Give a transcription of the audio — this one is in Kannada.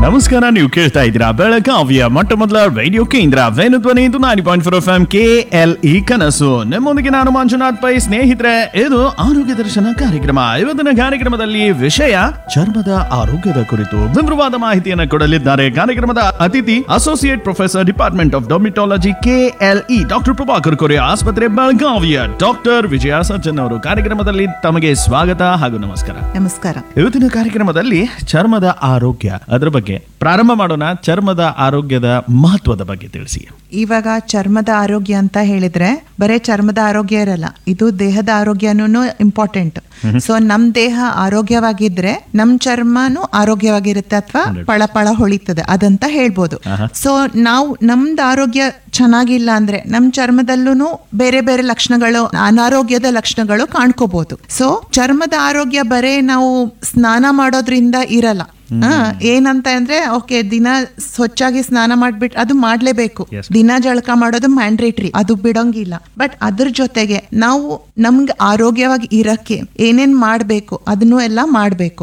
ನಮಸ್ಕಾರ ನೀವು ಕೇಳ್ತಾ ಇದ್ದೀರಾ ಬೆಳಗಾವಿಯ ಮೊಟ್ಟ ಮೊದಲ ರೇಡಿಯೋ ಕೇಂದ್ರ ವೇಣುಧ್ವನಿ ಇದು ninety point four F M K L E ಕನಸು ನಿಮ್ಮೊಂದಿಗೆ ನಾನು ಮಂಜುನಾಥ್ ಪೈ ಸ್ನೇಹಿತರೆ ಇದು ಆರೋಗ್ಯ ದರ್ಶನ ಕಾರ್ಯಕ್ರಮ ಇವತ್ತಿನ ಕಾರ್ಯಕ್ರಮದಲ್ಲಿ ವಿಷಯ ಚರ್ಮದ ಆರೋಗ್ಯದ ಕುರಿತು ವಿವರವಾದ ಮಾಹಿತಿಯನ್ನು ಕೊಡಲಿದ್ದಾರೆ ಕಾರ್ಯಕ್ರಮದ ಅತಿಥಿ associate professor department of dermatology K L E doctor Prabhakar Kore ಆಸ್ಪತ್ರೆ ಬೆಳಗಾವಿಯ ಡಾಕ್ಟರ್ ವಿಜಯ ಸಜ್ಜನ್ ಅವರು ಕಾರ್ಯಕ್ರಮದಲ್ಲಿ ತಮಗೆ ಸ್ವಾಗತ ಹಾಗೂ ನಮಸ್ಕಾರ ನಮಸ್ಕಾರ ಇವತ್ತಿನ ಕಾರ್ಯಕ್ರಮದಲ್ಲಿ ಚರ್ಮದ ಆರೋಗ್ಯ ಅದರ ಬಗ್ಗೆ ಪ್ರಾರಂಭ ಮಾಡೋಣ ಚರ್ಮದ ಆರೋಗ್ಯದ ಮಹತ್ವದ ಬಗ್ಗೆ ತಿಳಿಸಿ ಇವಾಗ ಚರ್ಮದ ಆರೋಗ್ಯ ಅಂತ ಹೇಳಿದ್ರೆ ಬರೇ ಚರ್ಮದ ಆರೋಗ್ಯ ಇರಲ್ಲ ಇದು ದೇಹದ ಆರೋಗ್ಯನೂ ಇಂಪಾರ್ಟೆಂಟ್ ಸೊ ನಮ್ ದೇಹ ಆರೋಗ್ಯವಾಗಿದ್ರೆ ನಮ್ ಚರ್ಮನು ಆರೋಗ್ಯವಾಗಿರುತ್ತೆ ಅಥವಾ ಪಳ ಪಳ ಹೊಳಿತದೆ ಅದಂತ ಹೇಳ್ಬೋದು ಸೊ ನಾವು ನಮ್ದು ಆರೋಗ್ಯ ಚೆನ್ನಾಗಿಲ್ಲ ಅಂದ್ರೆ ನಮ್ ಚರ್ಮದಲ್ಲೂ ಬೇರೆ ಬೇರೆ ಲಕ್ಷಣಗಳು ಅನಾರೋಗ್ಯದ ಲಕ್ಷಣಗಳು ಕಾಣ್ಕೋಬಹುದು ಸೊ ಚರ್ಮದ ಆರೋಗ್ಯ ಬರೇ ನಾವು ಸ್ನಾನ ಮಾಡೋದ್ರಿಂದ ಇರಲ್ಲ ಹಾ ಏನಂತ ಅಂದ್ರೆ ಓಕೆ ದಿನ ಸ್ವಚ್ಛಾಗಿ ಸ್ನಾನ ಮಾಡ್ಬಿಟ್ಟು ಅದು ಮಾಡ್ಲೇಬೇಕು ದಿನ ಜಳಕ ಮಾಡೋದು ಮ್ಯಾಂಡ್ರೇಟ್ರಿ ಅದು ಬಿಡೋಂಗಿಲ್ಲ ಬಟ್ ಅದ್ರ ಜೊತೆಗೆ ನಾವು ನಮ್ಗೆ ಆರೋಗ್ಯವಾಗಿ ಇರಕ್ಕೆ ಏನೇನ್ ಮಾಡ್ಬೇಕು ಅದನ್ನು ಎಲ್ಲ ಮಾಡ್ಬೇಕು